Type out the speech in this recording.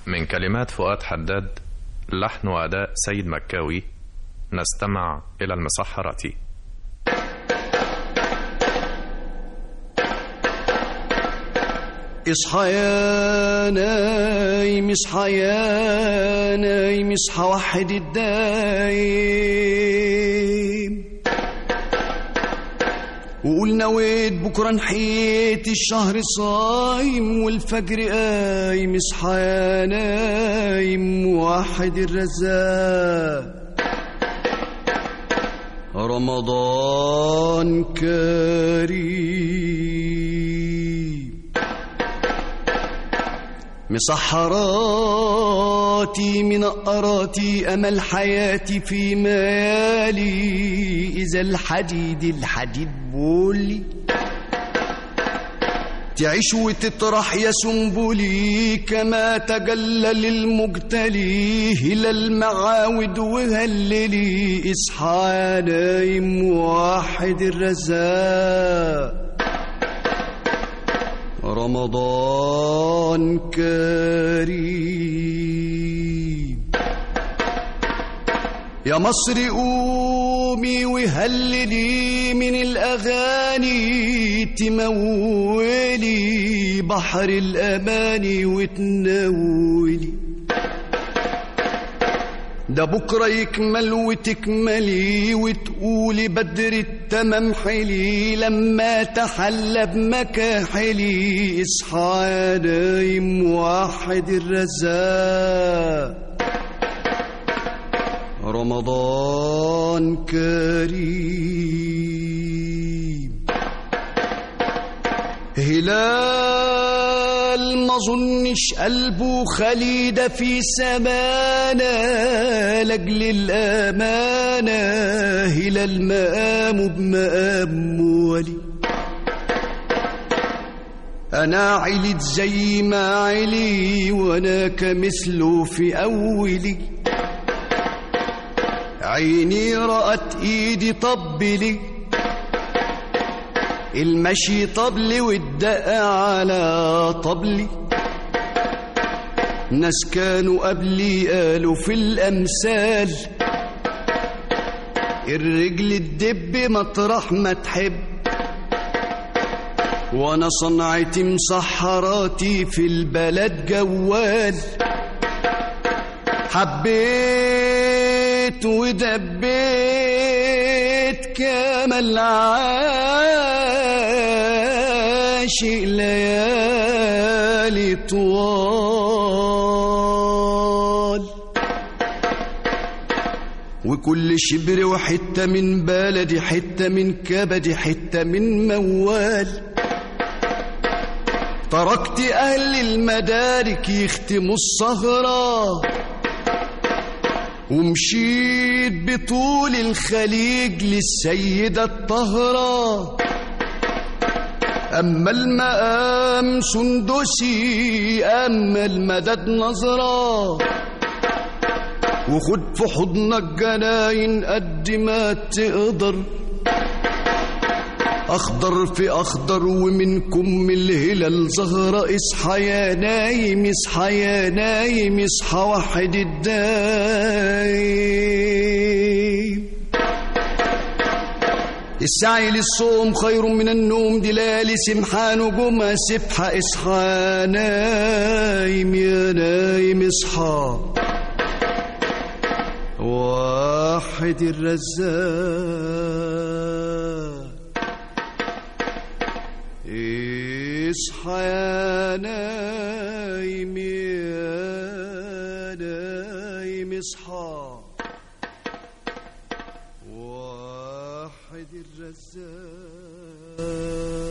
من كلمات فؤاد حداد لحن وأداء سيد مكاوي نستمع إلى المسحرة اصحى يا نايم اصحى يا نايم اصحى وحد الدايم وقول نويت بكرة نحيت الشهر صايم والفجر قايم اصحى يا نايم واحد الرزاق رمضان كريم مسحراتي منقراتي أمل حياتي في مالي إذا الحديد الحديد بولي تعيش وتطرح يا سنبلي كما تجلل المجتلي هلال المعاود وهللي اصحى يا نايم واحد الرزاق رمضان كريم يا مصر قومي وهللي من الأغاني تمولي بحر الأماني وتنولي ده بكرة يكمل وتكملي وتقولي بدر التمام حلي لما تحلى بمكاحلي اصحى يا نايم واحد الرزاق رمضان كريم هلال ما ظنش قلبه خليدة في سمانة لأجل الأمانة هلال مقامه بمقام ولي أنا عليت زي ما علي وأنا كمثله في أولي عيني رأت إيدي طبلي المشي طبلي والدق على طبلي ناس كانوا قبلي قالوا في الأمثال الرجل الدب مطرح ما تحب وانا صنعتي مسحراتي في البلد جوال حبيت ودبيت كما العاشق ليالي طوال وكل شبر وحتة من بلدي حتة من كبدي حتة من موال تركت أهل المدارك يختموا السهرة ومشيت بطول الخليج للسيدة الطهرة أما المقام سندسي أما المدد نظرة وخد في حضنك جناين قد ما تقدر أخضر في أخضر ومنكم الهلال زهرة اصحى يا نايم اصحى يا نايم اصحى واحد الدايم السعي للصوم خير من النوم دلال سمحان نجوم سبحة اصحى نايم يا نايم اصحى واحد الرزاق اصحى يا نايم يا نايم اصحى واحد الرزاق